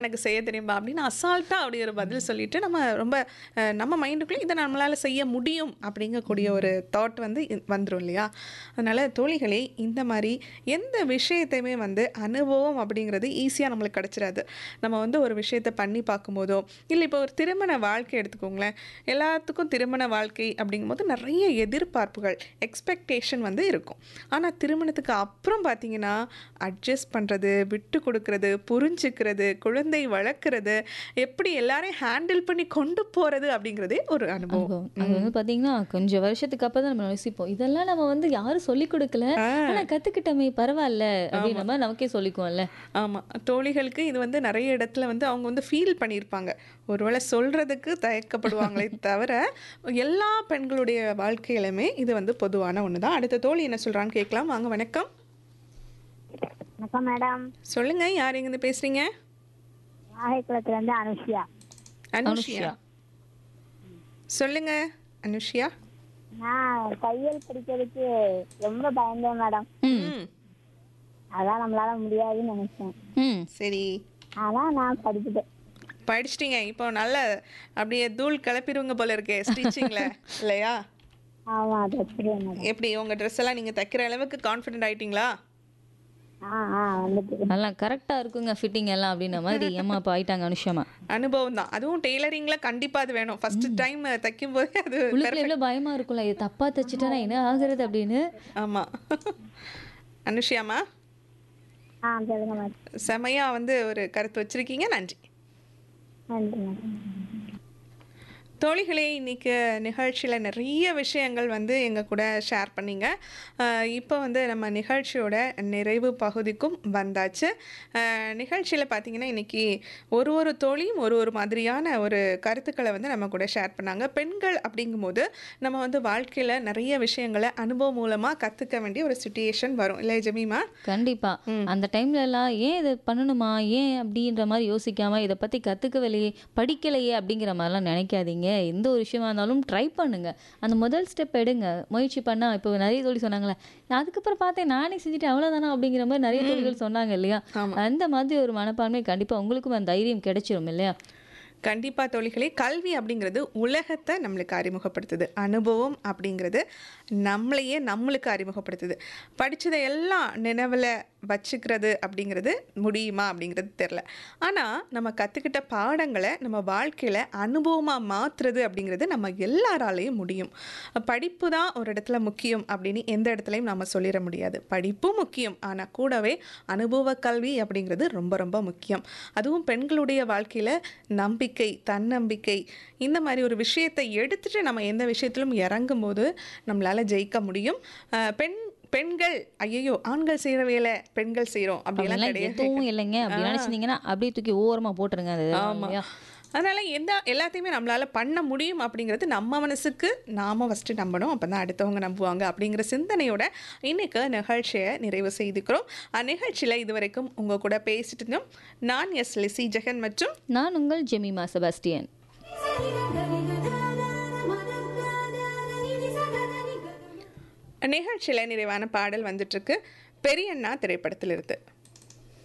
எனக்கு செய்ய தெரியுமா அப்படின்னு அசால்ட்டாக அப்படி ஒரு பதில் சொல்லிட்டு நம்ம ரொம்ப அஹ், நம்ம மைண்டுக்குள்ளே இதை நம்மளால் செய்ய முடியும் அப்படிங்கக்கூடிய ஒரு தாட் வந்து இ- வந்துரும் இல்லையா அதனால் தோழிகளே இந்த மாதிரி எந்த விஷயத்தையுமே வந்து அனுபவம் அப்படிங்கிறது ஈஸியாக நம்மளுக்கு கிடச்சிடாது நம்ம வந்து ஒரு விஷயத்தை பண்ணி பார்க்கும்போதோ இல்லை இப்போ ஒரு திருமண வாழ்க்கை எடுத்துக்கோங்களேன் எல்லாத்துக்கும் திருமண வாழ்க்கை அப்படிங்கும்போது நிறைய எதிர்பார்ப்புகள் எக்ஸ்பெக்டேஷன் வந்து இருக்கும் ஆனால் திருமணத்துக்கு அப்புறம் பார்த்தீங்கன்னா அட்ஜஸ்ட் பண்ணுறது விட்டு கொடுக்கறது புரிஞ்சுக்கிறது குழந்தை வளர்க்குறது எப்படி எல்லாரையும் ஹேண்டில் பண்ணி கொண்டு போகிறது அப்படிங்கிறதே ஒரு அனுபவம் அனுபவம். அது வந்து பாத்தீங்கன்னா கொஞ்சம் வருஷத்துக்கு அப்புறம் தான் நம்ம யோசிப்போம் இதெல்லாம் நம்ம வந்து யாரும் சொல்லி கொடுக்கல ஆனா கத்துக்கிட்டோமே பரவாயில்ல அப்படின்ற மாதிரி நமக்கே சொல்லிக்குவோம்ல ஆமாம் தோழிகளுக்கு இது வந்து நிறைய இடத்துல வந்து அவங்க வந்து ஃபீல் பண்ணியிருப்பாங்க ஒருவேளை சொல்கிறதுக்கு தயக்கப்படுவாங்களே தவிர எல்லா பெண்களுடைய வாழ்க்கையிலுமே இது வந்து பொதுவான ஒன்று தான் அடுத்த தோழி என்ன சொல்கிறான்னு கேட்கலாம் வாங்க வணக்கம் வணக்கம் மேடம் சொல்லுங்கள் யார் எங்கேருந்து பேசுகிறீங்க நாகைக்குளத்துல இருந்து அனுஷியா அனுஷியா சொல்லுங்க அனுஷியா நான் தையல் படிக்கிறதுக்கு ரொம்ப பயந்தேன் மேடம் ம் அதான் நம்மளால முடியாதுன்னு நினைச்சேன் ம் சரி ஆனா நான் படிச்சுட்டேன் படிச்சிட்டீங்க இப்போ நல்ல அப்படியே தூள் கிளப்பிடுவங்க போல இருக்கே ஸ்டிச்சிங்கில் இல்லையா ஆமா தச்சிருவேன் மேடம் எப்படி உங்கள் ட்ரெஸ் எல்லாம் நீங்கள் தைக்கிற அளவுக்கு கான்ஃபிடென்ட் ஆயிட்டீங்களா ஆ ஆ வந்துட்டு நல்லா கரெக்டா இருக்குங்க ஃபிட்டிங் எல்லாம் அப்படின்ற மாதிரி ஏமா இப்போ ஆயிட்டாங்க அனுஷமா அனுபவம் தான் அதுவும் டெய்லரிங்கில் கண்டிப்பாக அது வேணும் ஃபர்ஸ்ட் டைம் தைக்கும் போதே அது உள்ளுக்குள்ள எவ்வளவு பயமா இருக்கும்ல இது தப்பா தச்சுட்டா என்ன ஆகுறது அப்படின்னு ஆமாம் அனுஷியாமா ஆ சொல்லுங்க மேடம் செமையாக வந்து ஒரு கருத்து வச்சிருக்கீங்க நன்றி நன்றி மேடம் தோழிகளே இன்னைக்கு நிகழ்ச்சியில் நிறைய விஷயங்கள் வந்து எங்கள் கூட ஷேர் பண்ணீங்க அஹ் இப்போ வந்து நம்ம நிகழ்ச்சியோட நிறைவு பகுதிக்கும் வந்தாச்சு நிகழ்ச்சியில் பார்த்தீங்கன்னா இன்னைக்கு ஒரு ஒரு தோழியும் ஒரு ஒரு மாதிரியான ஒரு கருத்துக்களை வந்து நம்ம கூட ஷேர் பண்ணாங்க பெண்கள் அப்படிங்கும்போது நம்ம வந்து வாழ்க்கையில் நிறைய விஷயங்களை அனுபவம் மூலமாக கற்றுக்க வேண்டிய ஒரு சுச்சுவேஷன் வரும் இல்லை ஜெமீமா கண்டிப்பா அந்த டைம்ல எல்லாம் ஏன் இது பண்ணணுமா ஏன் அப்படின்ற மாதிரி யோசிக்காம இதை பத்தி கத்துக்கவில்லையே படிக்கலையே அப்படிங்கிற மாதிரிலாம் நினைக்காதீங்க எந்த ஒரு விஷயமா இருந்தாலும் ட்ரை பண்ணுங்க அந்த முதல் ஸ்டெப் எடுங்க முயற்சி பண்ணா இப்போ நிறைய தோழி சொன்னாங்களே நான் அதுக்கப்புறம் பார்த்தேன் நானே செஞ்சுட்டேன் அவ்வளவுதானா அப்படிங்கிற மாதிரி நிறைய தோழிகள் சொன்னாங்க இல்லையா அந்த மாதிரி ஒரு மனப்பான்மை கண்டிப்பா உங்களுக்கும் அந்த தைரியம் கிடைச்சிரும் இல்லையா கண்டிப்பாக தோழிகளே கல்வி அப்படிங்கிறது உலகத்தை நம்மளுக்கு அறிமுகப்படுத்துது அனுபவம் அப்படிங்கிறது நம்மளையே நம்மளுக்கு அறிமுகப்படுத்துது படித்ததை எல்லாம் நினைவில் வச்சுக்கிறது அப்படிங்கிறது முடியுமா அப்படிங்கிறது தெரில ஆனால் நம்ம கற்றுக்கிட்ட பாடங்களை நம்ம வாழ்க்கையில் அனுபவமாக மாற்றுறது அப்படிங்கிறது நம்ம எல்லாராலையும் முடியும் படிப்பு தான் ஒரு இடத்துல முக்கியம் அப்படின்னு எந்த இடத்துலையும் நம்ம சொல்லிட முடியாது படிப்பும் முக்கியம் ஆனால் கூடவே அனுபவ கல்வி அப்படிங்கிறது ரொம்ப ரொம்ப முக்கியம் அதுவும் பெண்களுடைய வாழ்க்கையில் நம்பிக்கை தன்னம்பிக்கை இந்த மாதிரி ஒரு விஷயத்தை எடுத்துட்டு நம்ம எந்த விஷயத்திலும் இறங்கும்போது நம்மளால் ஜெயிக்க முடியும் அஹ் பெண் பெண்கள் ஐயோ ஆண்கள் செய்கிற வேலை பெண்கள் செய்கிறோம் அப்படிலாம் அப்படிலாம் கிடையாது எதுவும் இல்லைங்க அப்படி நினைச்சிருந்தீங்கன்னா அப்படியே தூக்கி ஓரமா போட்டுருங்க அது இல்லையா? அதனால் எந்த எல்லாத்தையுமே நம்மளால் பண்ண முடியும் அப்படிங்கிறது நம்ம மனசுக்கு நாம் ஃபஸ்ட்டு நம்பணும் அப்போ தான் அடுத்தவங்க நம்புவாங்க அப்படிங்கிற சிந்தனையோட இன்னைக்கு நிகழ்ச்சியை நிறைவு செய்துக்கிறோம் அந்நிகழ்ச்சியில் இதுவரைக்கும் உங்கள் கூட பேசிட்டு இருந்தோம் நான் எஸ் லிசி ஜெகன் மற்றும் நான் உங்கள் ஜெமிமா செபாஸ்டியன் நிகழ்ச்சியில் நிறைவான பாடல் வந்துட்டுருக்கு பெரியண்ணா திரைப்படத்தில் இருந்து